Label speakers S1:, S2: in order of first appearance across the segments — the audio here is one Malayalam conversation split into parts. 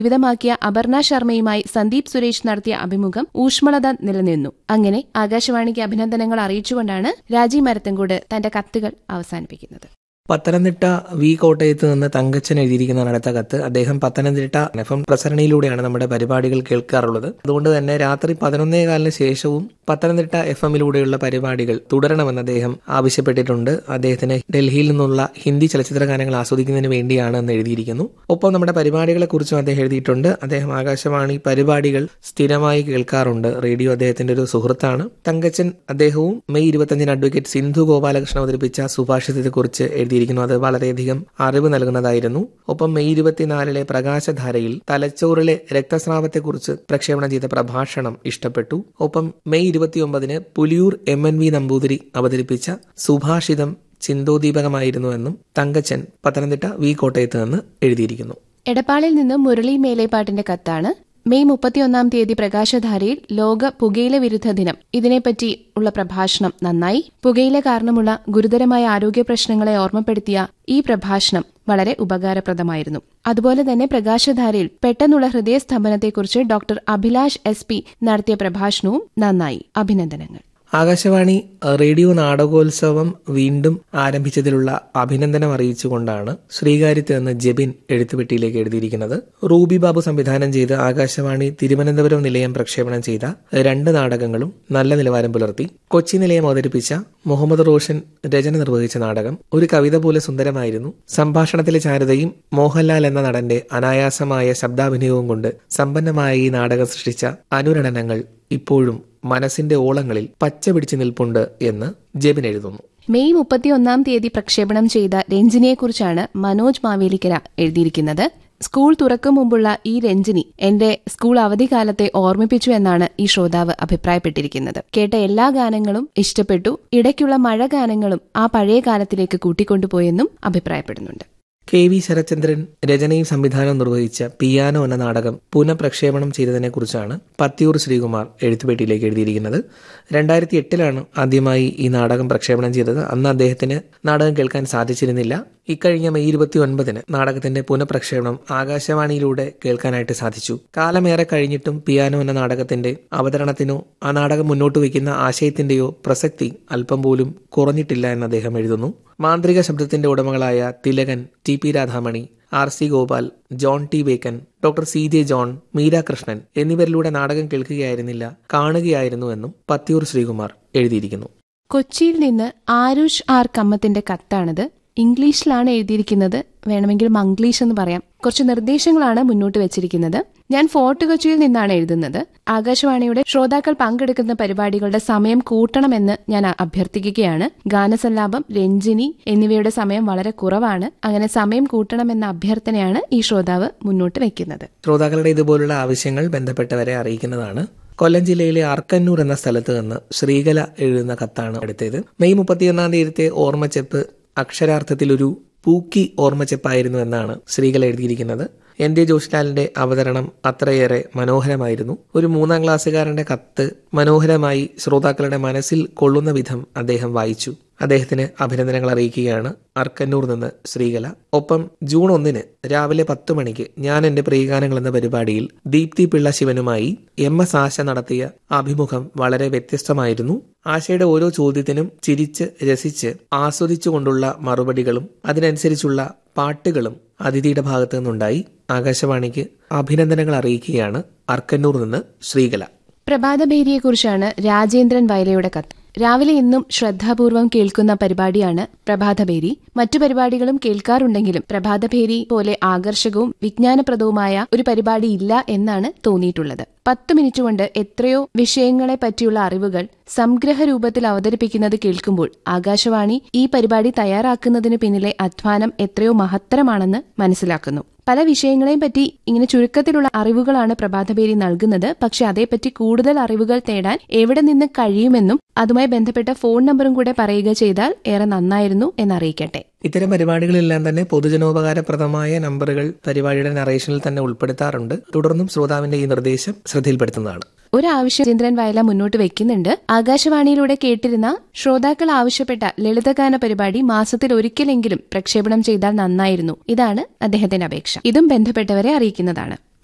S1: വിധമാക്കിയ അപർണ ശർമ്മയുമായി സന്ദീപ് സുരേഷ് നടത്തിയ അഭിമുഖം ഊഷ്മളത നിലനിന്നു അങ്ങനെ ആകാശവാണിക്ക് അഭിനന്ദനങ്ങൾ അറിയിച്ചുകൊണ്ടാണ് രാജീവ് മരത്തൻകൂട് തന്റെ കത്തുകൾ അവസാനിപ്പിക്കുന്നത്
S2: പത്തനംതിട്ട വി കോട്ടയത്ത് നിന്ന് തങ്കച്ചൻ എഴുതിയിരിക്കുന്നതാണ് അടുത്ത കത്ത് അദ്ദേഹം പത്തനംതിട്ട എഫ് എം പ്രസരണിയിലൂടെയാണ് നമ്മുടെ പരിപാടികൾ കേൾക്കാറുള്ളത് അതുകൊണ്ട് തന്നെ രാത്രി പതിനൊന്നേ കാലിന് ശേഷവും പത്തനംതിട്ട എഫ് എമ്മിലൂടെയുള്ള പരിപാടികൾ തുടരണമെന്ന് അദ്ദേഹം ആവശ്യപ്പെട്ടിട്ടുണ്ട് അദ്ദേഹത്തിന് ഡൽഹിയിൽ നിന്നുള്ള ഹിന്ദി ചലച്ചിത്ര ഗാനങ്ങൾ ആസ്വദിക്കുന്നതിന് വേണ്ടിയാണ് എന്ന് എഴുതിയിരിക്കുന്നു ഒപ്പം നമ്മുടെ പരിപാടികളെ കുറിച്ചും അദ്ദേഹം എഴുതിയിട്ടുണ്ട് അദ്ദേഹം ആകാശവാണി പരിപാടികൾ സ്ഥിരമായി കേൾക്കാറുണ്ട് റേഡിയോ അദ്ദേഹത്തിന്റെ ഒരു സുഹൃത്താണ് തങ്കച്ചൻ അദ്ദേഹവും മെയ് ഇരുപത്തഞ്ചിന് അഡ്വക്കേറ്റ് സിന്ധു ഗോപാലകൃഷ്ണൻ അവതരിപ്പിച്ച സുഭാഷിതത്തെക്കുറിച്ച് എഴുതിയിരിക്കുന്നു അത് വളരെയധികം അറിവ് നൽകുന്നതായിരുന്നു ഒപ്പം മെയ് ഇരുപത്തിനാലിലെ പ്രകാശധാരയിൽ തലച്ചോറിലെ രക്തസ്രാവത്തെക്കുറിച്ച് പ്രക്ഷേപണം ചെയ്ത പ്രഭാഷണം ഇഷ്ടപ്പെട്ടു ഒപ്പം മെയ് ഇരുപത്തിയൊമ്പതിന് Puliyur M N V Namboothiri അവതരിപ്പിച്ച സുഭാഷിതം ചിന്തോദീപകമായിരുന്നുവെന്നും തങ്കച്ചൻ പത്തനംതിട്ട വി കോട്ടയത്ത് നിന്ന് എഴുതിയിരിക്കുന്നു
S1: എടപ്പാളിൽ നിന്ന് മുരളി മേലേപ്പാട്ടിന്റെ കത്താണ് മെയ് മുപ്പത്തിയൊന്നാം തീയതി പ്രകാശധാരയിൽ ലോക പുകയില വിരുദ്ധ ദിനം ഇതിനെപ്പറ്റി ഉള്ള പ്രഭാഷണം നന്നായി പുകയില കാരണമുള്ള ഗുരുതരമായ ആരോഗ്യ പ്രശ്നങ്ങളെ ഓർമ്മപ്പെടുത്തിയ ഈ പ്രഭാഷണം വളരെ ഉപകാരപ്രദമായിരുന്നു അതുപോലെ തന്നെ പ്രകാശധാരയിൽ പെട്ടെന്നുള്ള ഹൃദയസ്തംഭനത്തെക്കുറിച്ച് ഡോക്ടർ അഭിലാഷ് എസ് പി നടത്തിയ പ്രഭാഷണവും നന്നായി അഭിനന്ദനങ്ങൾ
S2: ആകാശവാണി റേഡിയോ നാടകോത്സവം വീണ്ടും ആരംഭിച്ചതിലുള്ള അഭിനന്ദനം അറിയിച്ചുകൊണ്ടാണ് ശ്രീകാര്യത്ത് നിന്ന് ജെബിൻ എഴുത്തുപെട്ടിയിലേക്ക് എഴുതിയിരിക്കുന്നത് റൂബി ബാബു സംവിധാനം ചെയ്ത് ആകാശവാണി തിരുവനന്തപുരം നിലയം പ്രക്ഷേപണം ചെയ്ത രണ്ട് നാടകങ്ങളും നല്ല നിലവാരം പുലർത്തി കൊച്ചി നിലയം അവതരിപ്പിച്ച മുഹമ്മദ് റോഷൻ രചന നിർവഹിച്ച നാടകം ഒരു കവിത പോലെ സുന്ദരമായിരുന്നു സംഭാഷണത്തിലെ ചാരുതയും മോഹൻലാൽ എന്ന നടന്റെ അനായാസമായ ശബ്ദാഭിനയവും കൊണ്ട് സമ്പന്നമായ ഈ നാടകം സൃഷ്ടിച്ച അനുരണനങ്ങൾ ഇപ്പോഴും മനസ്സിന്റെ ഓളങ്ങളിൽ പച്ച പിടിച്ചു നിൽപ്പുണ്ട് എന്ന് ജെബിൻ എഴുതുന്നു
S1: മെയ് മുപ്പത്തിയൊന്നാം തീയതി പ്രക്ഷേപണം ചെയ്ത രഞ്ജിനിയെക്കുറിച്ചാണ് മനോജ് മാവേലിക്കര എഴുതിയിരിക്കുന്നത് സ്കൂൾ തുറക്കും മുമ്പുള്ള ഈ രഞ്ജിനി എന്റെ സ്കൂൾ അവധിക്കാലത്തെ ഓർമ്മിപ്പിച്ചു എന്നാണ് ഈ ശ്രോതാവ് അഭിപ്രായപ്പെട്ടിരിക്കുന്നത് കേട്ട എല്ലാ ഗാനങ്ങളും ഇഷ്ടപ്പെട്ടു ഇടയ്ക്കുള്ള മഴ ഗാനങ്ങളും ആ പഴയ കാലത്തിലേക്ക് കൂട്ടിക്കൊണ്ടുപോയെന്നും അഭിപ്രായപ്പെടുന്നുണ്ട്
S2: കെ വി ശരചന്ദ്രൻ രചനയും സംവിധാനവും നിർവഹിച്ച പിയാനോ എന്ന നാടകം പുനഃപ്രക്ഷേപണം ചെയ്തതിനെക്കുറിച്ചാണ് പത്തിയൂർ ശ്രീകുമാർ എഴുത്തുപേട്ടിയിലേക്ക് എഴുതിയിരിക്കുന്നത് രണ്ടായിരത്തി എട്ടിലാണ് ആദ്യമായി ഈ നാടകം പ്രക്ഷേപണം ചെയ്തത് അന്ന് അദ്ദേഹത്തിന് നാടകം കേൾക്കാൻ സാധിച്ചിരുന്നില്ല ഇക്കഴിഞ്ഞ മെയ് ഇരുപത്തി ഒൻപതിന് നാടകത്തിന്റെ പുനഃപ്രക്ഷേപണം ആകാശവാണിയിലൂടെ കേൾക്കാനായിട്ട് സാധിച്ചു കാലമേറെ കഴിഞ്ഞിട്ടും പിയാനോ എന്ന നാടകത്തിന്റെ അവതരണത്തിനോ ആ നാടകം മുന്നോട്ട് വയ്ക്കുന്ന ആശയത്തിന്റെയോ പ്രസക്തി അല്പം പോലും കുറഞ്ഞിട്ടില്ല എന്ന് അദ്ദേഹം എഴുതുന്നു മാന്ത്രിക ശബ്ദത്തിന്റെ ഉടമകളായ Thilakan T P Radhamani R C Gopal John T Bacon doctor C J John Meera Krishnan എന്നിവരിലൂടെ നാടകം കേൾക്കുകയായിരുന്നില്ല കാണുകയായിരുന്നുവെന്നും പത്തിയൂർ ശ്രീകുമാർ എഴുതിയിരിക്കുന്നു
S1: കൊച്ചിയിൽ നിന്ന് ആരുഷ് ആർ കമ്മത്തിന്റെ കത്താണിത് ഇംഗ്ലീഷിലാണ് എഴുതിയിരിക്കുന്നത് വേണമെങ്കിൽ മംഗ്ലീഷ് എന്ന് പറയാം കുറച്ച് നിർദ്ദേശങ്ങളാണ് മുന്നോട്ട് വെച്ചിരിക്കുന്നത് ഞാൻ ഫോർട്ട് കൊച്ചിയിൽ നിന്നാണ് എഴുതുന്നത് ആകാശവാണിയുടെ ശ്രോതാക്കൾ പങ്കെടുക്കുന്ന പരിപാടികളുടെ സമയം കൂട്ടണമെന്ന് ഞാൻ അഭ്യർത്ഥിക്കുകയാണ് ഗാനസല്ലാപം രഞ്ജിനി എന്നിവയുടെ സമയം വളരെ കുറവാണ് അങ്ങനെ സമയം കൂട്ടണമെന്ന അഭ്യർത്ഥനയാണ് ഈ ശ്രോതാവ് മുന്നോട്ട് വെക്കുന്നത്
S2: ശ്രോതാക്കളുടെ ഇതുപോലുള്ള ആവശ്യങ്ങൾ ബന്ധപ്പെട്ടവരെ അറിയിക്കുന്നതാണ് കൊല്ലം ജില്ലയിലെ ആർക്കന്നൂർ എന്ന സ്ഥലത്ത് നിന്ന് ശ്രീകല എഴുതുന്ന കത്താണ് അടുത്തത് മെയ് മുപ്പത്തിയൊന്നാം തീയതിത്തെ ഓർമ്മച്ചെപ്പ് അക്ഷരാർത്ഥത്തിൽ ഒരു പൂക്കി ഓർമ്മച്ചെപ്പായിരുന്നു എന്നാണ് ശ്രീകല എഴുതിയിരിക്കുന്നത് എൻ ഡി ജോഷിലാലിന്റെ അവതരണം അത്രയേറെ മനോഹരമായിരുന്നു ഒരു മൂന്നാം ക്ലാസ്സുകാരന്റെ കത്ത് മനോഹരമായി ശ്രോതാക്കളുടെ മനസ്സിൽ കൊള്ളുന്ന വിധം അദ്ദേഹം വായിച്ചു അദ്ദേഹത്തിന് അഭിനന്ദനങ്ങൾ അറിയിക്കുകയാണ് അർക്കന്നൂർ നിന്ന് ശ്രീകല ഒപ്പം ജൂൺ ഒന്നിന് രാവിലെ പത്ത് മണിക്ക് ഞാൻ എന്റെ പ്രിയഗാനങ്ങൾ എന്ന പരിപാടിയിൽ ദീപ്തി പിള്ള ശിവനുമായി എം എസ് ആശ നടത്തിയ അഭിമുഖം വളരെ വ്യത്യസ്തമായിരുന്നു ആശയുടെ ഓരോ ചോദ്യത്തിനും ചിരിച്ച് രസിച്ച് ആസ്വദിച്ചുകൊണ്ടുള്ള മറുപടികളും അതിനനുസരിച്ചുള്ള പാട്ടുകളും അതിഥിയുടെ ഭാഗത്തു നിന്നുണ്ടായി ആകാശവാണിക്ക് അഭിനന്ദനങ്ങൾ അറിയിക്കുകയാണ് അർക്കന്നൂർ നിന്ന് ശ്രീകല
S1: പ്രഭാതഭേരിയെക്കുറിച്ചാണ് രാജേന്ദ്രൻ വയലയുടെ കത്ത് രാവിലെ എന്നും ശ്രദ്ധാപൂർവം കേൾക്കുന്ന പരിപാടിയാണ് പ്രഭാതഭേരി മറ്റു പരിപാടികളും കേൾക്കാറുണ്ടെങ്കിലും പ്രഭാതഭേരി പോലെ ആകർഷകവും വിജ്ഞാനപ്രദവുമായ ഒരു പരിപാടി ഇല്ല എന്നാണ് തോന്നിയിട്ടുള്ളത് പത്ത് മിനിറ്റ് കൊണ്ട് എത്രയോ വിഷയങ്ങളെ പറ്റിയുള്ള അറിവുകൾ സംഗ്രഹ രൂപത്തിൽ അവതരിപ്പിക്കുന്നത് കേൾക്കുമ്പോൾ ആകാശവാണി ഈ പരിപാടി തയ്യാറാക്കുന്നതിന് പിന്നിലെ അധ്വാനം എത്രയോ മഹത്തരമാണെന്ന് മനസ്സിലാക്കുന്നു പല വിഷയങ്ങളെയും പറ്റി ഇങ്ങനെ ചുരുക്കത്തിലുള്ള അറിവുകളാണ് പ്രഭാതപേരി നൽകുന്നത് പക്ഷെ അതേപ്പറ്റി കൂടുതൽ അറിവുകൾ തേടാൻ എവിടെ നിന്ന് കഴിയുമെന്നും അതുമായി ബന്ധപ്പെട്ട ഫോൺ നമ്പറും കൂടെ പറയുക ചെയ്താൽ ഏറെ നന്നായിരുന്നു എന്നറിയിക്കട്ടെ
S2: ഇത്തരം പരിപാടികളെല്ലാം തന്നെ പൊതുജനോപകാരപ്രദമായ നമ്പറുകൾ പരിപാടിയുടെ നറേഷനിൽ തന്നെ ഉൾപ്പെടുത്താറുണ്ട് തുടർന്നും ശ്രോതാവിന്റെ ഈ നിർദ്ദേശം ശ്രദ്ധയിൽപ്പെടുത്തുന്നതാണ്
S1: ഒരാവശ്യം രവീന്ദ്രൻ വയല മുന്നോട്ട് വെക്കുന്നുണ്ട് ആകാശവാണിയിലൂടെ കേട്ടിരുന്ന ശ്രോതാക്കൾ ആവശ്യപ്പെട്ട ലളിതഗാന പരിപാടി മാസത്തിൽ ഒരിക്കലെങ്കിലും പ്രക്ഷേപണം ചെയ്താൽ നന്നായിരുന്നു ഇതാണ് അദ്ദേഹത്തിന്റെ അപേക്ഷ ഇതും ബന്ധപ്പെട്ടവരെ അറിയിക്കുന്നതാണ്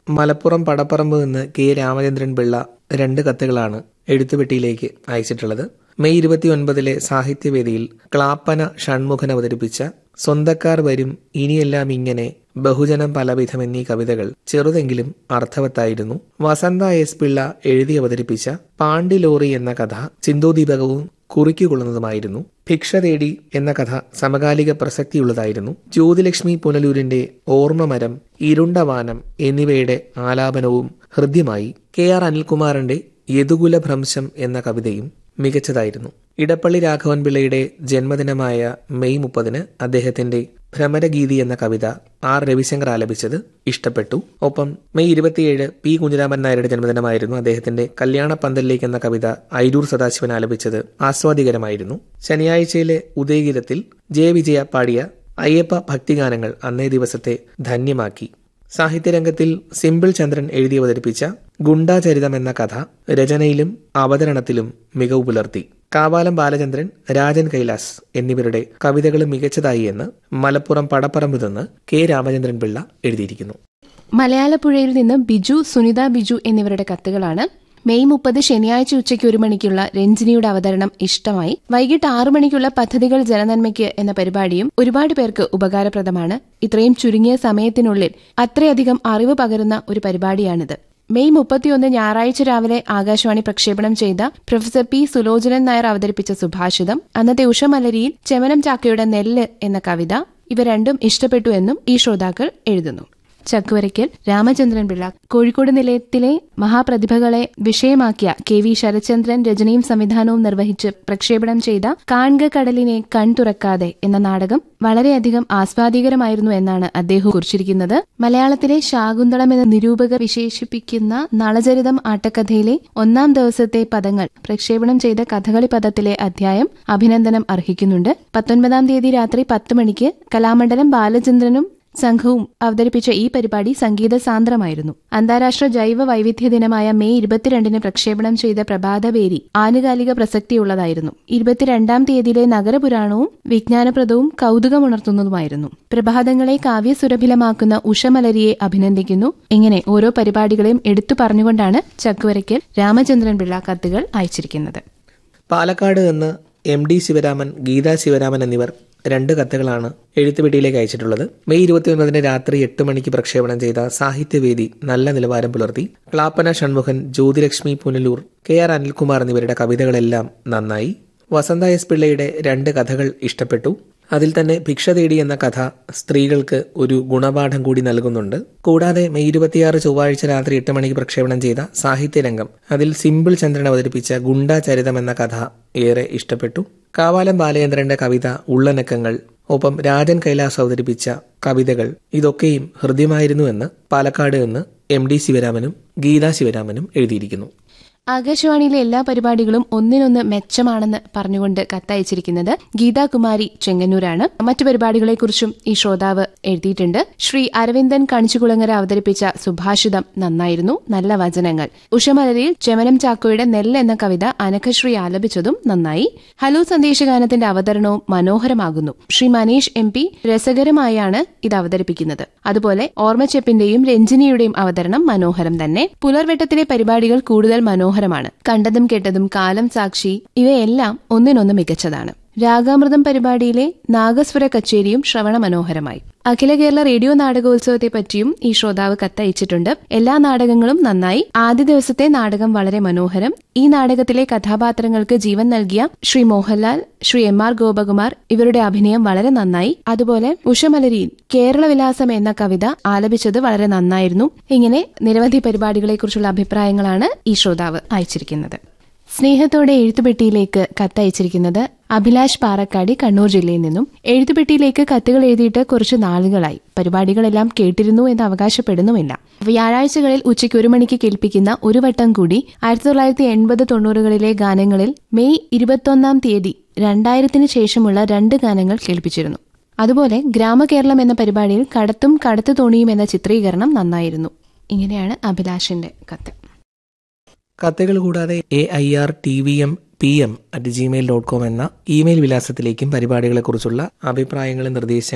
S2: മലപ്പുറം പടപ്പറമ്പ് നിന്ന് കെ രാമചന്ദ്രൻ പിള്ള രണ്ട് കത്തുകളാണ് എഴുത്തുപെട്ടിയിലേക്ക് അയച്ചിട്ടുള്ളത് മെയ് ഇരുപത്തി ഒൻപതിലെ സാഹിത്യവേദിയിൽ ക്ലാപ്പന ഷൺമുഖൻ അവതരിപ്പിച്ച സ്വന്തക്കാർ വരും ഇനിയെല്ലാം ഇങ്ങനെ ബഹുജനം പലവിധം എന്നീ കവിതകൾ ചെറുതെങ്കിലും അർത്ഥവത്തായിരുന്നു വസന്ത എസ് പിള്ള എഴുതി അവതരിപ്പിച്ച പാണ്ടിലോറി എന്ന കഥ ചിന്തോദീപകവും കുറിക്കുകൊള്ളുന്നതുമായിരുന്നു ഭിക്ഷ തേടി എന്ന കഥ സമകാലിക പ്രസക്തിയുള്ളതായിരുന്നു ജ്യോതിലക്ഷ്മി പുനലൂരിന്റെ ഓർമ്മമരം ഇരുണ്ട വാനം എന്നിവയുടെ ആലാപനവും ഹൃദ്യമായി കെ ആർ അനിൽകുമാറിന്റെ യദുകുല ഭ്രംശം എന്ന കവിതയും മികച്ചതായിരുന്നു ഇടപ്പള്ളി രാഘവൻ പിള്ളയുടെ ജന്മദിനമായ മെയ് മുപ്പതിന് അദ്ദേഹത്തിന്റെ ഭ്രമരഗീതി എന്ന കവിത ആർ രവിശങ്കർ ആലപിച്ചത് ഇഷ്ടപ്പെട്ടു ഒപ്പം മെയ് ഇരുപത്തിയേഴ് പി കുഞ്ഞിരാമൻ നായരുടെ ജന്മദിനമായിരുന്നു അദ്ദേഹത്തിന്റെ കല്യാണ പന്തലിലേക്ക് എന്ന കവിത ഐരൂർ സദാശിവൻ ആലപിച്ചത് ആസ്വാദികരമായിരുന്നു ശനിയാഴ്ചയിലെ ഉദയഗീതത്തിൽ ജയ വിജയ പാടിയ അയ്യപ്പ ഭക്തിഗാനങ്ങൾ അന്നേ ദിവസത്തെ ധന്യമാക്കി സാഹിത്യരംഗത്തിൽ സിമ്പിൾ ചന്ദ്രൻ എഴുതി അവതരിപ്പിച്ച ഗുണ്ടാചരിതം എന്ന കഥ രചനയിലും അവതരണത്തിലും മികവ് പുലർത്തി കാവാലം ബാലചന്ദ്രൻ രാജൻ കൈലാസ് എന്നിവരുടെ കവിതകൾ മികച്ചതായി എന്ന് മലപ്പുറം പടപ്പറമ്പ് നിന്ന് കെ രാമചന്ദ്രൻ പിള്ള എഴുതിയിരിക്കുന്നു
S1: മലയാളപ്പുഴയിൽ നിന്ന് ബിജു സുനിത ബിജു എന്നിവരുടെ കത്തുകളാണ് മെയ് മുപ്പത് ശനിയാഴ്ച ഉച്ചയ്ക്ക് ഒരു മണിക്കുള്ള രഞ്ജിനിയുടെ അവതരണം ഇഷ്ടമായി വൈകിട്ട് ആറു മണിക്കുള്ള പദ്ധതികൾ ജനനന്മയ്ക്ക് എന്ന പരിപാടിയും ഒരുപാട് പേർക്ക് ഉപകാരപ്രദമാണ് ഇത്രയും ചുരുങ്ങിയ സമയത്തിനുള്ളിൽ അത്രയധികം അറിവ് പകരുന്ന ഒരു പരിപാടിയാണിത് മെയ് മുപ്പത്തിയൊന്ന് ഞായറാഴ്ച രാവിലെ ആകാശവാണി പ്രക്ഷേപണം ചെയ്ത പ്രൊഫസർ പി സുലോചനൻ നായർ അവതരിപ്പിച്ച സുഭാഷിതം അന്നത്തെ ഉഷമലരിയിൽ ചെമനം ചാക്കയുടെ നെല്ല് എന്ന കവിത ഇവ രണ്ടും ഇഷ്ടപ്പെട്ടു എന്നും ഈ ശ്രോതാക്കൾ എഴുതുന്നു ചക്കുവരയ്ക്കൽ രാമചന്ദ്രൻ പിള്ള കോഴിക്കോട് നിലയത്തിലെ മഹാപ്രതിഭകളെ വിഷയമാക്കിയ കെ വി ശരചന്ദ്രൻ രചനയും സംവിധാനവും നിർവഹിച്ച് പ്രക്ഷേപണം ചെയ്ത കാൺക കടലിനെ കൺ തുറക്കാതെ എന്ന നാടകം വളരെയധികം ആസ്വാദികരമായിരുന്നു എന്നാണ് അദ്ദേഹം കുറിച്ചിരിക്കുന്നത് മലയാളത്തിലെ ശാകുന്തളം എന്ന നിരൂപകർ വിശേഷിപ്പിക്കുന്ന നളചരിതം ആട്ടക്കഥയിലെ ഒന്നാം ദിവസത്തെ പദങ്ങൾ പ്രക്ഷേപണം ചെയ്ത കഥകളി പദത്തിലെ അധ്യായം അഭിനന്ദനം അർഹിക്കുന്നുണ്ട് പത്തൊൻപതാം തീയതി രാത്രി പത്ത് മണിക്ക് കലാമണ്ഡലം ബാലചന്ദ്രനും സംഘവും അവതരിപ്പിച്ച ഈ പരിപാടി സംഗീത സാന്ദ്രമായിരുന്നു അന്താരാഷ്ട്ര ജൈവ വൈവിധ്യ ദിനമായ മെയ് ഇരുപത്തിരണ്ടിന് പ്രക്ഷേപണം ചെയ്ത പ്രഭാതപേരി ആനുകാലിക പ്രസക്തിയുള്ളതായിരുന്നു ഇരുപത്തിരണ്ടാം തീയതിയിലെ നഗരപുരാണവും വിജ്ഞാനപ്രദവും കൗതുകമുണർത്തുന്നതുമായിരുന്നു പ്രഭാതങ്ങളെ കാവ്യസുരഭിലമാക്കുന്ന ഉഷമലരിയെ അഭിനന്ദിക്കുന്നു ഇങ്ങനെ ഓരോ പരിപാടികളെയും എടുത്തു പറഞ്ഞുകൊണ്ടാണ് ചക്കുവരയ്ക്കൽ രാമചന്ദ്രൻ പിള്ള കത്തുകൾ അയച്ചിരിക്കുന്നത്
S2: പാലക്കാട് നിന്ന് എം ഡി ശിവരാമൻ ഗീതാ ശിവരാമൻ എന്നിവർ രണ്ട് കത്തുകളാണ് എഴുത്തുപെട്ടിയിലേക്ക് അയച്ചിട്ടുള്ളത് മെയ് ഇരുപത്തിയൊൻപതിന് രാത്രി എട്ട് മണിക്ക് പ്രക്ഷേപണം ചെയ്ത സാഹിത്യവേദി നല്ല നിലവാരം പുലർത്തി ക്ലാപ്പന ഷൺമുഖൻ ജ്യോതിലക്ഷ്മി പുനലൂർ കെ ആർ അനിൽകുമാർ എന്നിവരുടെ കവിതകളെല്ലാം നന്നായി വസന്ത എസ് പിള്ളയുടെ രണ്ട് കഥകൾ ഇഷ്ടപ്പെട്ടു അതിൽ തന്നെ ഭിക്ഷ തേടി എന്ന കഥ സ്ത്രീകൾക്ക് ഒരു ഗുണപാഠം കൂടി നൽകുന്നുണ്ട് കൂടാതെ മെയ് ഇരുപത്തിയാറ് ചൊവ്വാഴ്ച രാത്രി എട്ട് മണിക്ക് പ്രക്ഷേപണം ചെയ്ത സാഹിത്യരംഗം അതിൽ സിമ്പിൾ ചന്ദ്രൻ അവതരിപ്പിച്ച ഗുണ്ടാചരിതം എന്ന കഥ ഏറെ ഇഷ്ടപ്പെട്ടു കാവാലം ബാലചന്ദ്രന്റെ കവിത ഉള്ളനക്കങ്ങൾ ഒപ്പം രാജൻ കൈലാസ് അവതരിപ്പിച്ച കവിതകൾ ഇതൊക്കെയും ഹൃദ്യമായിരുന്നു എന്ന് പാലക്കാട് നിന്ന് എം ഡി ശിവരാമനും ഗീതാ ശിവരാമനും എഴുതിയിരിക്കുന്നു
S1: ആകാശവാണിയിലെ എല്ലാ പരിപാടികളും ഒന്നിനൊന്ന് മെച്ചമാണെന്ന് പറഞ്ഞുകൊണ്ട് കത്തയച്ചിരിക്കുന്നത് ഗീതാകുമാരി ചെങ്ങന്നൂരാണ് മറ്റു പരിപാടികളെക്കുറിച്ചും ഈ ശ്രോതാവ് എഴുതിയിട്ടുണ്ട് ശ്രീ അരവിന്ദൻ കണിച്ചുകുളങ്ങര അവതരിപ്പിച്ച സുഭാഷിതം നന്നായിരുന്നു നല്ല വചനങ്ങൾ ഉഷമലരിയിൽ ചെമനം ചാക്കോയുടെ നെല്ല് എന്ന കവിത അനഘശ്രീ ആലപിച്ചതും നന്നായി ഹലോ സന്ദേശഗാനത്തിന്റെ അവതരണവും മനോഹരമാകുന്നു ശ്രീ മനീഷ് എം പി രസകരമായാണ് ഇത് അവതരിപ്പിക്കുന്നത് അതുപോലെ ഓർമ്മച്ചെപ്പിന്റെയും രഞ്ജിനിയുടെയും അവതരണം മനോഹരം തന്നെ പുലർവെട്ടത്തിലെ പരിപാടികൾ കൂടുതൽ മനോഹരമാണ് കണ്ടതും കേട്ടതും കാലം സാക്ഷി ഇവയെല്ലാം ഒന്നിനൊന്ന് മികച്ചതാണ് രാഗാമൃതം പരിപാടിയിലെ നാഗസ്വര കച്ചേരിയും ശ്രവണ മനോഹരമായി അഖില കേരള റേഡിയോ നാടകോത്സവത്തെ പറ്റിയും ഈ ശ്രോതാവ് കത്തയച്ചിട്ടുണ്ട് എല്ലാ നാടകങ്ങളും നന്നായി ആദ്യ ദിവസത്തെ നാടകം വളരെ മനോഹരം ഈ നാടകത്തിലെ കഥാപാത്രങ്ങൾക്ക് ജീവൻ നൽകിയ ശ്രീ മോഹൻലാൽ ശ്രീ എം ആർ ഗോപകുമാർ ഇവരുടെ അഭിനയം വളരെ നന്നായി അതുപോലെ ഉഷമലരിയിൽ കേരളവിലാസം എന്ന കവിത ആലപിച്ചത് വളരെ നന്നായിരുന്നു ഇങ്ങനെ നിരവധി പരിപാടികളെക്കുറിച്ചുള്ള അഭിപ്രായങ്ങളാണ് ഈ ശ്രോതാവ് അയച്ചിരിക്കുന്നത് സ്നേഹത്തോടെ എഴുത്തുപെട്ടിയിലേക്ക് കത്തയച്ചിരിക്കുന്നത് അഭിലാഷ് പാറക്കാടി കണ്ണൂർ ജില്ലയിൽ നിന്നും എഴുത്തുപെട്ടിയിലേക്ക് കത്തുകൾ എഴുതിയിട്ട് കുറച്ച് നാളുകളായി പരിപാടികളെല്ലാം കേട്ടിരുന്നു എന്ന് അവകാശപ്പെടുന്നുമില്ല വ്യാഴാഴ്ചകളിൽ ഉച്ചയ്ക്ക് ഒരു മണിക്ക് കേൾപ്പിക്കുന്ന ഒരു വട്ടം കൂടി ആയിരത്തി തൊള്ളായിരത്തി എൺപത് തൊണ്ണൂറുകളിലെ ഗാനങ്ങളിൽ മെയ് ഇരുപത്തൊന്നാം തീയതി രണ്ടായിരത്തിന് ശേഷമുള്ള രണ്ട് ഗാനങ്ങൾ കേൾപ്പിച്ചിരുന്നു അതുപോലെ ഗ്രാമകേരളം എന്ന പരിപാടിയിൽ കടത്തും കടത്തു തോണിയും എന്ന ചിത്രീകരണം നന്നായിരുന്നു ഇങ്ങനെയാണ് അഭിലാഷിന്റെ കത്ത്
S2: കത്തുകൾ കൂടാതെ A I R T V M P M at Gmail dot com എന്ന ഇമെയിൽ വിലാസത്തിലേക്കും പരിപാടികളെക്കുറിച്ചുള്ള അഭിപ്രായങ്ങളും നിർദ്ദേശങ്ങളും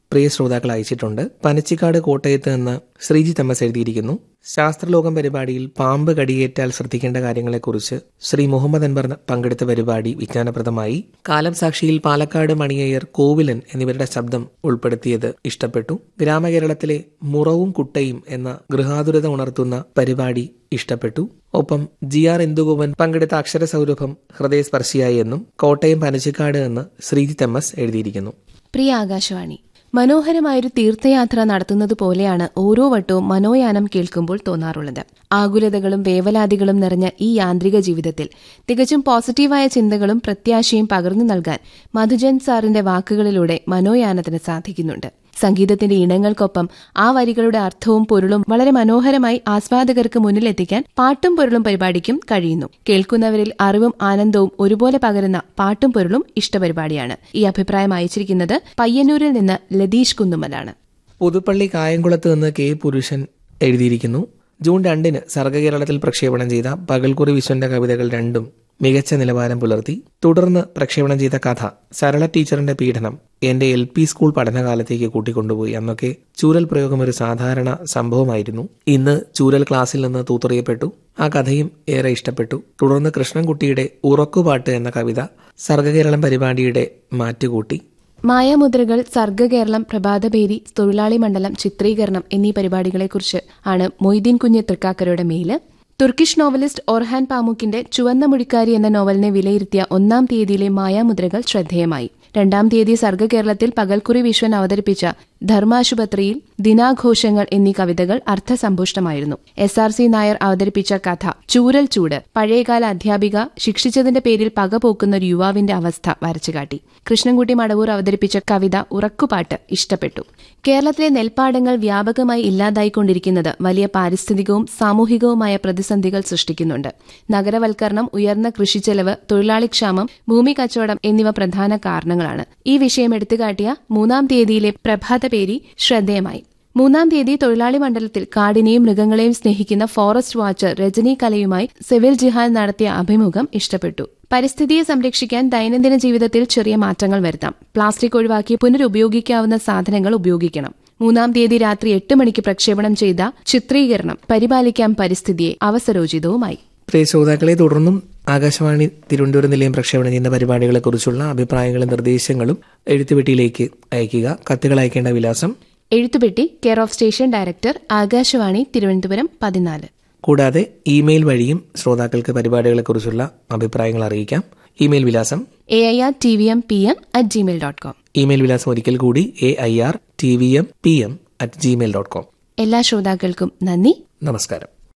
S2: പ്രിയ ശ്രോതാക്കൾ അയച്ചിട്ടുണ്ട് പനച്ചിക്കാട് കോട്ടയത്ത് നിന്ന് ശ്രീജിത്ത് എം എസ് എഴുതിയിരിക്കുന്നു ശാസ്ത്രലോകം പരിപാടിയിൽ പാമ്പ് കടിയേറ്റാൽ ശ്രദ്ധിക്കേണ്ട കാര്യങ്ങളെക്കുറിച്ച് ശ്രീ മുഹമ്മദ് അൻവർ പങ്കെടുത്ത പരിപാടി വിജ്ഞാനപ്രദമായി കാലം സാക്ഷിയിൽ പാലക്കാട് മണിയയ്യർ കോവിലൻ എന്നിവരുടെ ശബ്ദം ഉൾപ്പെടുത്തിയത് ഇഷ്ടപ്പെട്ടു ഗ്രാമകേരളത്തിലെ മുറവും കുട്ടയും എന്ന ഗൃഹാതുരത ഉണർത്തുന്ന പരിപാടി ഇഷ്ടപ്പെട്ടു ഒപ്പം ജി ആർ ഇന്ദുഗോപൻ പങ്കെടുത്ത അക്ഷരസൗരഭം ഹൃദയസ്പർശിയായി എന്നും കോട്ടയം പനച്ചിക്കാട് എന്ന് ശ്രീജിത്ത് എം എസ് എഴുതിയിരിക്കുന്നു
S1: പ്രിയ ആകാശവാണി മനോഹരമായൊരു തീർത്ഥയാത്ര നടത്തുന്നത് പോലെയാണ് ഓരോ വട്ടവും മനോയാനം കേൾക്കുമ്പോൾ തോന്നാറുള്ളത് ആകുലതകളും വേവലാതികളും നിറഞ്ഞ ഈ യാന്ത്രിക ജീവിതത്തിൽ തികച്ചും പോസിറ്റീവായ ചിന്തകളും പ്രത്യാശയും പകർന്നു നൽകാൻ മധുജൻ സാറിന്റെ വാക്കുകളിലൂടെ മനോയാനത്തിന് സാധിക്കുന്നുണ്ട് സംഗീതത്തിന്റെ ഇനങ്ങൾക്കൊപ്പം ആ വരികളുടെ അർത്ഥവും പൊരുളും വളരെ മനോഹരമായി ആസ്വാദകർക്ക് മുന്നിലെത്തിക്കാൻ പാട്ടും പൊരുളും പരിപാടിക്കും കഴിയുന്നു കേൾക്കുന്നവരിൽ അറിവും ആനന്ദവും ഒരുപോലെ പകരുന്ന പാട്ടും പൊരുളും ഇഷ്ടപരിപാടിയാണ് ഈ അഭിപ്രായം അയച്ചിരിക്കുന്നത് പയ്യന്നൂരിൽ നിന്ന് ലതീഷ് കുന്നുമലാണ്
S2: പുതുപ്പള്ളി കായംകുളത്ത് നിന്ന് കെ പുരുഷൻ എഴുതിയിരിക്കുന്നു ജൂൺ രണ്ടിന് സർഗകേരളത്തിൽ പ്രക്ഷേപണം ചെയ്ത പകൽക്കുറി വിശ്വന്റെ കവിതകൾ രണ്ടും മികച്ച നിലവാരം പുലർത്തി തുടർന്ന് പ്രക്ഷേപണം ചെയ്ത കഥ സരള ടീച്ചറിന്റെ പീഡനം എന്റെ എൽ പി സ്കൂൾ പഠനകാലത്തേക്ക് കൂട്ടിക്കൊണ്ടുപോയി അന്നൊക്കെ ചൂരൽ പ്രയോഗം ഒരു സാധാരണ സംഭവമായിരുന്നു ഇന്ന് ചൂരൽ ക്ലാസ്സിൽ നിന്ന് തൂത്തെറിയപ്പെട്ടു ആ കഥയും ഏറെ ഇഷ്ടപ്പെട്ടു തുടർന്ന് കൃഷ്ണൻകുട്ടിയുടെ ഉറക്കുപാട്ട് എന്ന കവിത സർഗകേരളം പരിപാടിയുടെ മാറ്റുകൂട്ടി
S1: മായാമുദ്രകൾ സർഗകേരളം പ്രഭാതഭേരി തൊഴിലാളി മണ്ഡലം ചിത്രീകരണം എന്നീ പരിപാടികളെക്കുറിച്ച് ആണ് മൊയ്തീൻ കുഞ്ഞ് തൃക്കാക്കരയുടെ മെയില് തുർക്കിഷ് നോവലിസ്റ്റ് ഒർഹാൻ പാമുക്കിന്റെ ചുവന്ന മുടിക്കാരി എന്ന നോവലിനെ വിലയിരുത്തിയ ഒന്നാം തീയതിയിലെ മായാമുദ്രകൾ ശ്രദ്ധേയമായി രണ്ടാം തീയതി സർഗകേരളത്തിൽ പകൽക്കുറി വിശ്വൻ അവതരിപ്പിച്ച ധർമാശുപത്രിയിൽ ദിനാഘോഷങ്ങൾ എന്നീ കവിതകൾ അർത്ഥസമ്പുഷ്ടമായിരുന്നു എസ് ആർ സി നായർ അവതരിപ്പിച്ച കഥ ചൂരൽ ചൂട് പഴയകാല അധ്യാപിക ശിക്ഷിച്ചതിന്റെ പേരിൽ പകപോക്കുന്ന ഒരു യുവാവിന്റെ അവസ്ഥ വരച്ചുകാട്ടി കൃഷ്ണൻകുട്ടി മടവൂർ അവതരിപ്പിച്ച കവിത ഉറക്കുപാട്ട് ഇഷ്ടപ്പെട്ടു കേരളത്തിലെ നെൽപ്പാടങ്ങൾ വ്യാപകമായി ഇല്ലാതായിക്കൊണ്ടിരിക്കുന്നത് വലിയ പാരിസ്ഥിതികവും സാമൂഹികവുമായ പ്രതിസന്ധികൾ സൃഷ്ടിക്കുന്നുണ്ട് നഗരവൽക്കരണം ഉയർന്ന കൃഷിച്ചെലവ് തൊഴിലാളിക്ഷാമം ഭൂമി കച്ചവടം എന്നിവ പ്രധാന കാരണങ്ങളാണ് ഈ വിഷയം എടുത്തുകാട്ടിയ മൂന്നാം തീയതിയിലെ പ്രഭാതപേരി ശ്രദ്ധേയമായി മൂന്നാം തീയതി തൊഴിലാളി മണ്ഡലത്തിൽ കാടിനെയും മൃഗങ്ങളെയും സ്നേഹിക്കുന്ന ഫോറസ്റ്റ് വാച്ചർ രജനി കലയുമായി സിവിൽ ജിഹാൻ നടത്തിയ അഭിമുഖം ഇഷ്ടപ്പെട്ടു പരിസ്ഥിതിയെ സംരക്ഷിക്കാൻ ദൈനംദിന ജീവിതത്തിൽ ചെറിയ മാറ്റങ്ങൾ വരുത്താം പ്ലാസ്റ്റിക് ഒഴിവാക്കി പുനരുപയോഗിക്കാവുന്ന സാധനങ്ങൾ ഉപയോഗിക്കണം മൂന്നാം തീയതി രാത്രി എട്ട് മണിക്ക് പ്രക്ഷേപണം ചെയ്ത ചിത്രീകരണം പരിപാലിക്കാം പരിസ്ഥിതിയെ അവസരോചിതവുമായി
S2: പ്രിയ ശ്രോതാക്കളെ തുടർന്നും ആകാശവാണി തിരുവനന്തപുരം നിലയം പ്രക്ഷേപണം ചെയ്യുന്ന പരിപാടികളെക്കുറിച്ചുള്ള അഭിപ്രായങ്ങളും നിർദ്ദേശങ്ങളും എഴുത്തുപെട്ടിയിലേക്ക് അയയ്ക്കുക കത്തുകൾ അയക്കേണ്ട വിലാസം
S1: എഴുത്തുപെട്ടി care of station director Akashvani Thiruvananthapuram പതിനാല്
S2: കൂടാതെ ഇമെയിൽ വഴിയും ശ്രോതാക്കൾക്ക് പരിപാടികളെക്കുറിച്ചുള്ള അഭിപ്രായങ്ങൾ അറിയിക്കാം ഇമെയിൽ വിലാസം
S1: A I R T V M P M at Gmail dot com
S2: email വിലാസം ഒരിക്കൽ കൂടി A I R T V M P M at Gmail dot com
S1: എല്ലാ ശ്രോതാക്കൾക്കും നന്ദി
S2: നമസ്കാരം